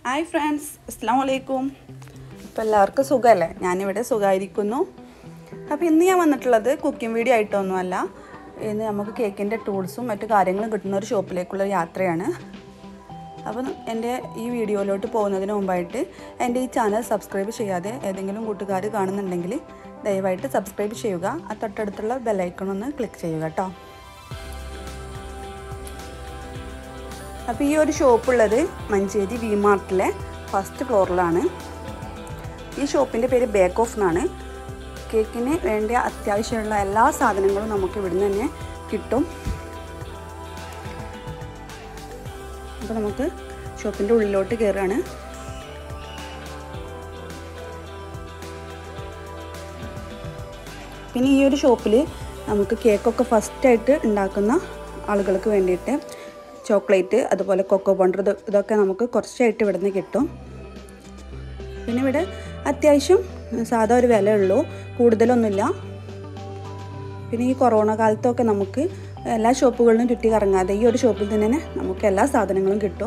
hi friends അസ്സാം വലൈക്കും അപ്പോൾ എല്ലാവർക്കും സുഖമല്ലേ ഞാനിവിടെ സുഖമായിരിക്കുന്നു അപ്പോൾ ഇന്ന് ഞാൻ വന്നിട്ടുള്ളത് കുക്കിംഗ് വീഡിയോ ആയിട്ടൊന്നുമല്ല ഇന്ന് നമുക്ക് കേക്കിൻ്റെ ടൂൾസും മറ്റു കാര്യങ്ങളും കിട്ടുന്ന ഒരു ഷോപ്പിലേക്കുള്ള യാത്രയാണ് അപ്പം എൻ്റെ ഈ വീഡിയോയിലോട്ട് പോകുന്നതിന് മുമ്പായിട്ട് എൻ്റെ ഈ ചാനൽ സബ്സ്ക്രൈബ് ചെയ്യാതെ ഏതെങ്കിലും കൂട്ടുകാർ കാണുന്നുണ്ടെങ്കിൽ ദയവായിട്ട് സബ്സ്ക്രൈബ് ചെയ്യുക ആ തൊട്ടടുത്തുള്ള ബെല്ലൈക്കൺ ഒന്ന് ക്ലിക്ക് ചെയ്യുക കേട്ടോ അപ്പോൾ ഈ ഒരു ഷോപ്പുള്ളത് മഞ്ചേരി വി മാർട്ടിലെ ഫസ്റ്റ് ഫ്ലോറിലാണ് ഈ ഷോപ്പിൻ്റെ പേര് ബേക്ക് ഓഫ് എന്നാണ് കേക്കിന് വേണ്ട അത്യാവശ്യമുള്ള എല്ലാ സാധനങ്ങളും നമുക്ക് ഇവിടുന്ന് തന്നെ കിട്ടും അപ്പോൾ നമുക്ക് ഷോപ്പിൻ്റെ ഉള്ളിലോട്ട് കയറുകയാണ് പിന്നെ ഈ ഒരു ഷോപ്പിൽ നമുക്ക് കേക്കൊക്കെ ഫസ്റ്റായിട്ട് ഉണ്ടാക്കുന്ന ആളുകൾക്ക് വേണ്ടിയിട്ട് ചോക്ലേറ്റ് അതുപോലെ കൊക്കോ പൗണ്ടർ ഇത് ഇതൊക്കെ നമുക്ക് കുറച്ചായിട്ട് ഇവിടെ നിന്ന് കിട്ടും പിന്നെ ഇവിടെ അത്യാവശ്യം സാധാ ഒരു വില ഉള്ളൂ കൂടുതലൊന്നുമില്ല പിന്നെ ഈ കൊറോണ കാലത്തൊക്കെ നമുക്ക് എല്ലാ ഷോപ്പുകളിലും ചുറ്റി കറങ്ങാതെ ഈ ഒരു ഷോപ്പിൽ തന്നെ നമുക്ക് എല്ലാ സാധനങ്ങളും കിട്ടും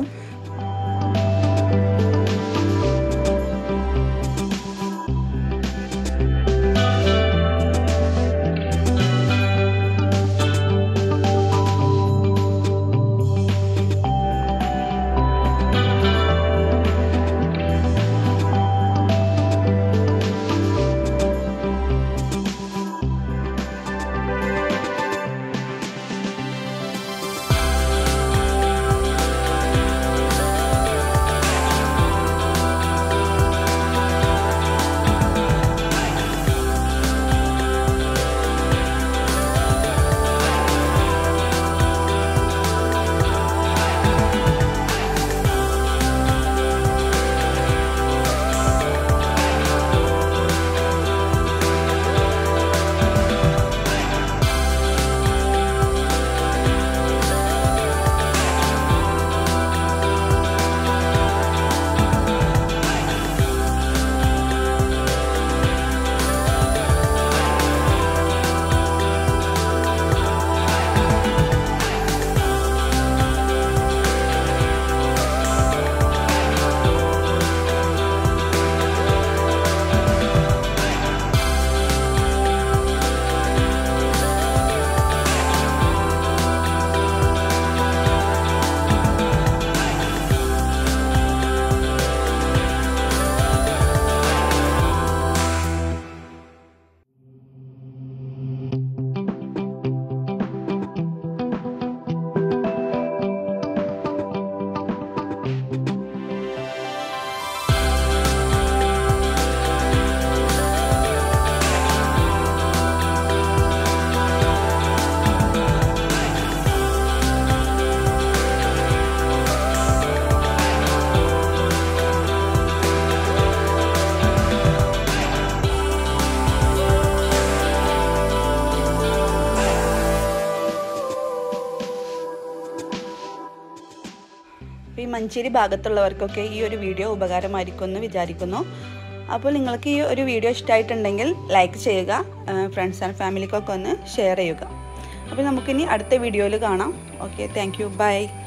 അപ്പോൾ ഈ മഞ്ചേരി ഭാഗത്തുള്ളവർക്കൊക്കെ ഈ ഒരു വീഡിയോ ഉപകാരമായിരിക്കും എന്ന് വിചാരിക്കുന്നു അപ്പോൾ നിങ്ങൾക്ക് ഈ ഒരു വീഡിയോ ഇഷ്ടമായിട്ടുണ്ടെങ്കിൽ ലൈക്ക് ചെയ്യുക ഫ്രണ്ട്സ് ആൻഡ് ഫാമിലിക്കൊക്കെ ഒന്ന് ഷെയർ ചെയ്യുക അപ്പോൾ നമുക്കിനി അടുത്ത വീഡിയോയിൽ കാണാം ഓക്കെ താങ്ക് യു ബൈ